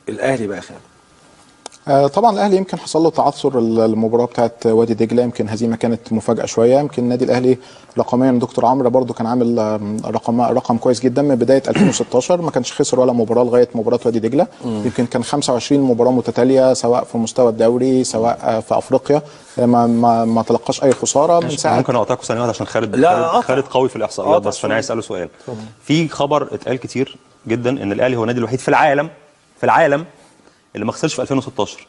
الاهلي بقى يا خالد آه، طبعا الاهلي يمكن حصل له تعثر المباراه بتاعت وادي دجله يمكن هزيمه كانت مفاجاه شويه يمكن النادي الاهلي رقميا دكتور عمرو برده كان عامل آم، رقم رقم كويس جدا من بدايه 2016 ما كانش خسر ولا مباراه لغايه مباراه وادي دجله يمكن كان 25 مباراه متتاليه سواء في مستوى الدوري سواء آه، في افريقيا آه، ما ما, ما تلقاش اي خساره من ساعه ممكن اقطعكم ثانيه واحده عشان خالد لا، خالد, قطع. خالد قوي في الاحصائيات قطع بس فانا شوية. عايز اساله سؤال في خبر اتقال كتير جدا ان الاهلي هو النادي الوحيد في العالم في العالم اللي ما خسرش في 2016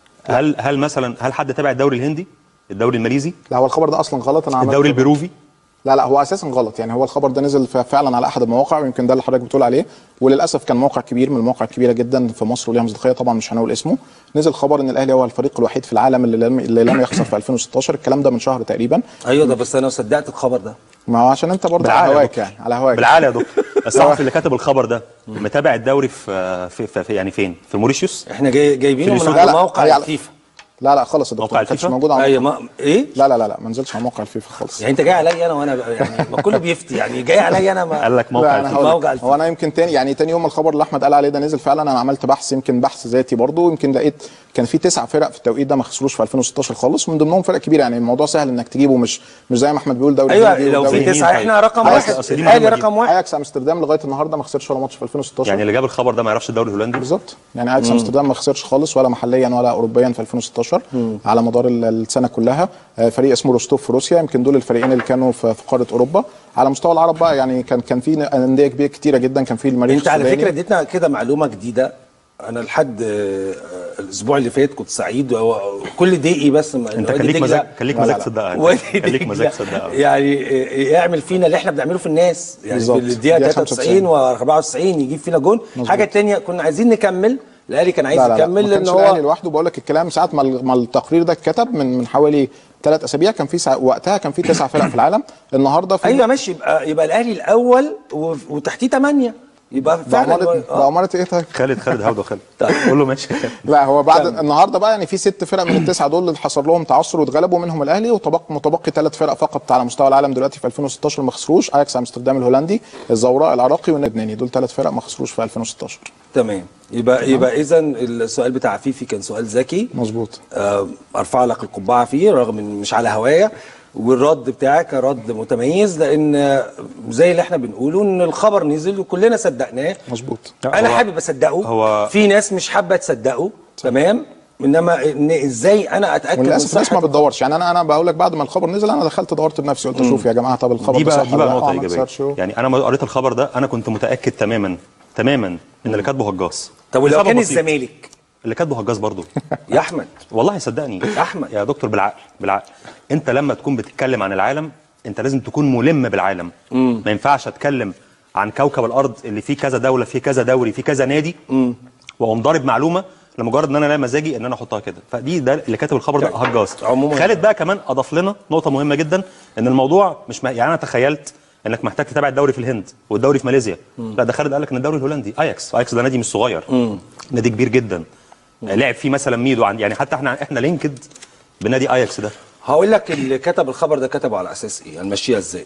هل هل مثلا هل حد تابع الدوري الهندي الدوري الماليزي لا هو الخبر ده اصلا غلط انا عملت الدوري البيروفي لا لا هو اساسا غلط يعني هو الخبر ده نزل ف- فعلا على احد المواقع ويمكن ده اللي حضرتك بتقول عليه وللاسف كان موقع كبير من المواقع الكبيره جدا في مصر وليها مصداقيه طبعا مش هنقول اسمه نزل خبر ان الاهلي هو الفريق الوحيد في العالم اللي لم, اللي لم يخسر في 2016 الكلام ده من شهر تقريبا ايوه ده بس انا صدقت الخبر ده ما هو عشان انت برضه على بالعقل يا هواك دكتور. يعني على هواك بالعقل يا دكتور الصحفي اللي كاتب الخبر ده متابع الدوري في, في, في, في يعني فين في موريشيوس احنا جاي جايبينه من في لا، على لا، موقع هي على- الفيفا لا لا خالص يا دكتور موقع ما كانش الفيفا؟ موجود على ايوه موقع ما ايه لا لا لا لا ما نزلش على موقع الفيفا خالص يعني انت جاي عليا انا وانا بقى يعني ما كله بيفتي يعني جاي عليا انا ما قال لك موقع لا انا الفيفا. هقول موقع لك الفيفا. هو انا يمكن تاني يعني تاني يوم الخبر اللي احمد قال عليه ده نزل فعلا انا عملت بحث يمكن بحث ذاتي برضه يمكن لقيت كان في تسع فرق في التوقيت ده ما خسروش في 2016 خالص ومن ضمنهم فرق كبيره يعني الموضوع سهل انك تجيبه مش مش زي ما احمد بيقول دوري ايوه هندي لو ودوري في مين تسعه طيب؟ احنا رقم أيوة، واحد أصل دي الاهلي معلومة دي. رقم واحد اياكس امستردام لغايه النهارده ما خسرش ولا ماتش في 2016 يعني اللي جاب الخبر ده ما يعرفش الدوري الهولندي بالظبط يعني اياكس امستردام ما خسرش خالص ولا محليا ولا اوروبيا في 2016 على مدار ال- السنه كلها آه، فريق اسمه روستوف في روسيا يمكن دول الفريقين اللي كانوا في في قاره اوروبا على مستوى العرب بقى يعني كان كان في انديه كبيره كتيره جدا كان في المريخ انت على السوداني. فكره اديتنا كده معلومه جديده انا لحد آه، الاسبوع اللي فات كنت سعيد و- كل دقيقي بس ما- انت وادي كان ليك دجلة- مزاج كان ليك لا، مزاج لا. تصدقها وادي كان ليك دجلة مزاج تصدقها يعني آه، يعمل فينا اللي احنا بنعمله في الناس يعني بالظبط. في الدقيقه دقيقة 93 و94 يجيب فينا جون حاجه تانية كنا عايزين نكمل الاهلي كان عايز لا لا لا يكمل ما لان كانش الاهلي هو لوحده بقول لك الكلام ساعه ما ال- ما التقرير ده اتكتب من من حوالي ثلاث اسابيع كان في سا... وقتها كان في تسع فرق في العالم النهارده في ايوه ماشي يبقى يبقى الاهلي الاول و- وتحتيه ثمانيه يبقى فعلا بأمارة آه. بأمارة ايه طيب؟ خالد خالد هاوده خالد طيب. قول له ماشي يا خالد. لا هو بعد النهارده بقى يعني في ست فرق من التسعه دول اللي حصل لهم تعثر واتغلبوا منهم الاهلي وتبقى متبقي ثلاث فرق فقط على مستوى العالم دلوقتي في 2016 ما خسروش اياكس امستردام الهولندي الزوراء العراقي واللبناني دول ثلاث فرق ما خسروش في 2016 تمام يبقى يبقى اذا السؤال بتاع فيفي كان سؤال ذكي مظبوط آه، ارفع لك القبعه فيه رغم ان مش على هوايه والرد بتاعك رد متميز لان آه، زي اللي احنا بنقوله ان الخبر نزل وكلنا صدقناه مظبوط انا هو- حابب اصدقه هو- في ناس مش حابه تصدقه تمام انما إن ازاي انا اتاكد من وللاسف الناس ما صحة بتدورش يعني انا انا بقول لك بعد ما الخبر نزل انا دخلت دورت بنفسي قلت اشوف يا جماعه طب الخبر دي ده بقى صح دي ولا بقى لا؟ نقطه وعملت ايجابيه سيرش و- يعني انا ما قريت الخبر ده انا كنت متاكد تماما تماما ان اللي كاتبه هجاص طب ولو لسبب كان بسيط. الزمالك اللي كاتبه هجاص برضه يا احمد والله صدقني يا أحمد. يا دكتور بالعقل بالعقل انت لما تكون بتتكلم عن العالم انت لازم تكون ملم بالعالم ما ينفعش اتكلم عن كوكب الارض اللي فيه كذا دوله فيه كذا دوري فيه كذا نادي واقوم ضارب معلومه لمجرد ان انا لا مزاجي ان انا احطها كده فدي ده اللي كاتب الخبر ده هجاص عموماً. خالد بقى كمان اضاف لنا نقطه مهمه جدا ان الموضوع مش م... يعني انا تخيلت انك محتاج تتابع الدوري في الهند والدوري في ماليزيا لا ده خالد قال لك ان الدوري الهولندي اياكس اياكس ده نادي مش صغير نادي كبير جدا لعب فيه مثلا ميدو عن يعني حتى احنا احنا لينكد بنادي اياكس ده هقول لك اللي كتب الخبر ده كتبه على اساس ايه هنمشيها ازاي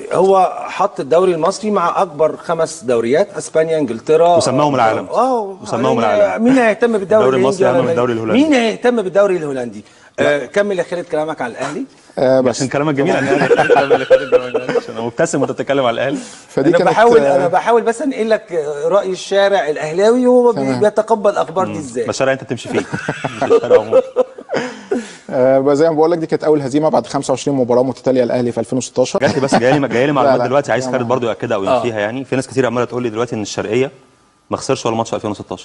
هو حط الدوري المصري مع اكبر خمس دوريات اسبانيا انجلترا وسماهم العالم. اه وسماهم يعني العالم. مين هيهتم بالدوري الدوري المصري الهندي أهم من ولا الدوري الهولندي. مين هيهتم بالدوري الهولندي آه كمل يا خالد كلامك عن الاهلي آه بس عشان كلامك جميل عن الاهلي عشان انا مبتسم وانت بتتكلم على الاهلي فدي انا كانت بحاول آه، انا بحاول بس انقل لك راي الشارع الاهلاوي وهو بي- بيتقبل الاخبار دي ازاي بس الشارع انت بتمشي فيه مش الشارع عموما. آه بقى زي ما بقول لك دي كانت اول هزيمه بعد 25 مباراه متتاليه الاهلي في 2016 جات لي بس جاي لي جاي لي معلومات لا. دلوقتي عايز لا، خالد ما- برضو ياكدها او ينفيها يعني في ناس كتير عماله تقول لي دلوقتي ان الشرقيه ما خسرش ولا ماتش في 2016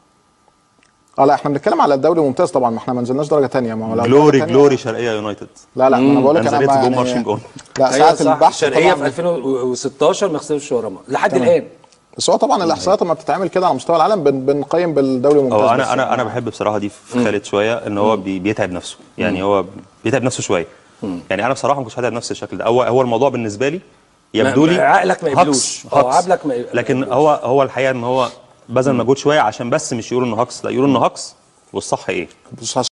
اه لا احنا بنتكلم على الدوري ممتاز طبعا ما احنا ما نزلناش درجه ثانيه ما هو لو جلوري درجة تانية- جلوري شرقيه يونايتد لا لا ما انا بقول لك انا أنزلت ما جون يعني مارشين جون. لا أيوة ساعه صح. البحث الشرقيه في طبعا 2016 ما خسرش ورا مصر. لحد الان بس هو طبعا الاحصائيات لما بتتعمل كده على مستوى العالم بن- بنقيم بالدوري الممتاز هو بس انا انا يعني. انا بحب بصراحه دي في خالد شويه ان هو بي- بيتعب نفسه يعني هو بيتعب نفسه شويه يعني انا بصراحه ما كنتش هتعب نفسي بالشكل ده هو هو الموضوع بالنسبه لي يبدو ما- لي عقلك ما يقبلوش. هكس- اه، هكس. عقلك ما يقبل- لكن هو هو الحقيقه ان هو بذل مجهود شويه عشان بس مش يقولوا انه هكس لا يقولوا انه هكس والصح ايه بص